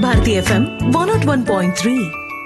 Bharati F M one naught one point three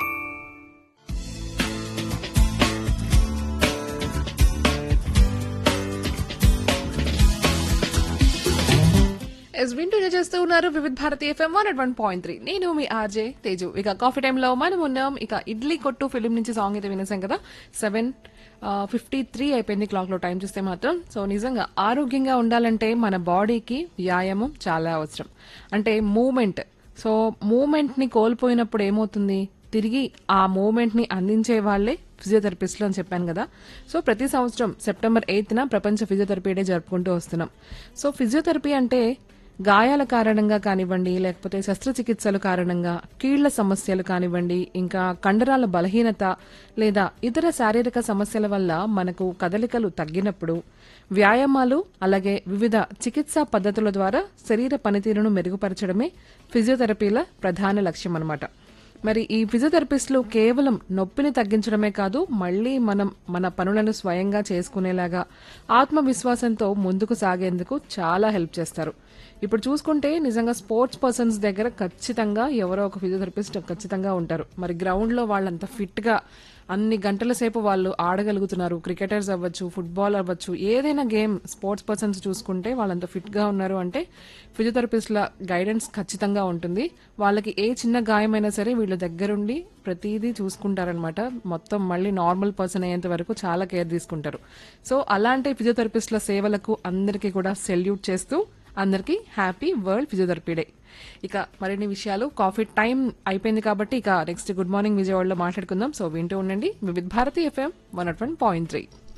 ఎస్ వింటూ చేస్తూ ఉన్నారు Vividh Bharati F M one one point three నేను మీ ఆర్జే తేజు ఇక కాఫీ టైంలో మనం ఉన్నాం ఇక ఇడ్లీ కొట్టు ఫిలిం నుంచి సాంగ్ అయితే వినేసాం కదా సెవెన్ ఫిఫ్టీ త్రీ అయిపోయింది క్లాక్ లో టైం చూస్తే మాత్రం సో నిజంగా ఆరోగ్యంగా ఉండాలంటే మన బాడీకి వ్యాయామం చాలా అవసరం అంటే మూమెంట్ సో మూమెంట్ ని కోల్పోయినప్పుడు ఏమవుతుంది తిరిగి ఆ మూమెంట్ ని అందించే వాళ్ళే ఫిజియోథెరపిస్టులు అని చెప్పాను కదా సో ప్రతి సంవత్సరం సెప్టెంబర్ ఎయిత్న ప్రపంచ ఫిజియోథెరపీ డే జరుపుకుంటూ వస్తున్నాం సో ఫిజియోథెరపీ అంటే గాయాల కారణంగా కానివ్వండి లేకపోతే శస్త్రచికిత్సల కారణంగా కీళ్ల సమస్యలు కానివ్వండి ఇంకా కండరాల బలహీనత లేదా ఇతర శారీరక సమస్యల వల్ల మనకు కదలికలు తగ్గినప్పుడు వ్యాయామాలు అలాగే వివిధ చికిత్సా పద్ధతుల ద్వారా శరీర పనితీరును మెరుగుపరచడమే ఫిజియోథెరపీల ప్రధాన లక్ష్యం అన్నమాట మరి ఈ ఫిజియోథెరపిస్టులు కేవలం నొప్పిని తగ్గించడమే కాదు మళ్ళీ మనం మన పనులను స్వయంగా చేసుకునేలాగా ఆత్మవిశ్వాసంతో ముందుకు సాగేందుకు చాలా హెల్ప్ చేస్తారు ఇప్పుడు చూసుకుంటే నిజంగా స్పోర్ట్స్ పర్సన్స్ దగ్గర ఖచ్చితంగా ఎవరో ఒక ఫిజియోథెరపిస్ట్ ఖచ్చితంగా ఉంటారు మరి గ్రౌండ్ లో వాళ్ళంత ఫిట్ గా అన్ని గంటల సేపు వాళ్ళు ఆడగలుగుతున్నారు క్రికెటర్స్ అవ్వచ్చు ఫుట్బాల్ అవ్వచ్చు ఏదైనా గేమ్ స్పోర్ట్స్ పర్సన్స్ చూసుకుంటే వాళ్ళంత ఫిట్ గా ఉన్నారు అంటే ఫిజియోథెరపిస్ట్ల గైడెన్స్ ఖచ్చితంగా ఉంటుంది వాళ్ళకి ఏ చిన్న గాయమైనా సరే వీళ్ళ దగ్గరుండి ప్రతిదీ చూసుకుంటారనమాట మొత్తం మళ్ళీ నార్మల్ పర్సన్ అయ్యేంత వరకు చాలా కేర్ తీసుకుంటారు సో అలాంటి ఫిజియోథెరపిస్ట్ల సేవలకు అందరికీ కూడా సెల్యూట్ చేస్తూ అందరికీ హ్యాపీ వరల్డ్ ఫిజియోథెరపీ డే ఇక మరిన్ని విషయాలు కాఫీ టైం అయిపోయింది కాబట్టి ఇక నెక్స్ట్ గుడ్ మార్నింగ్ విజయవాడలో మాట్లాడుకుందాం సో వింటూ ఉండండి Vividh Bharati F M one naught one point three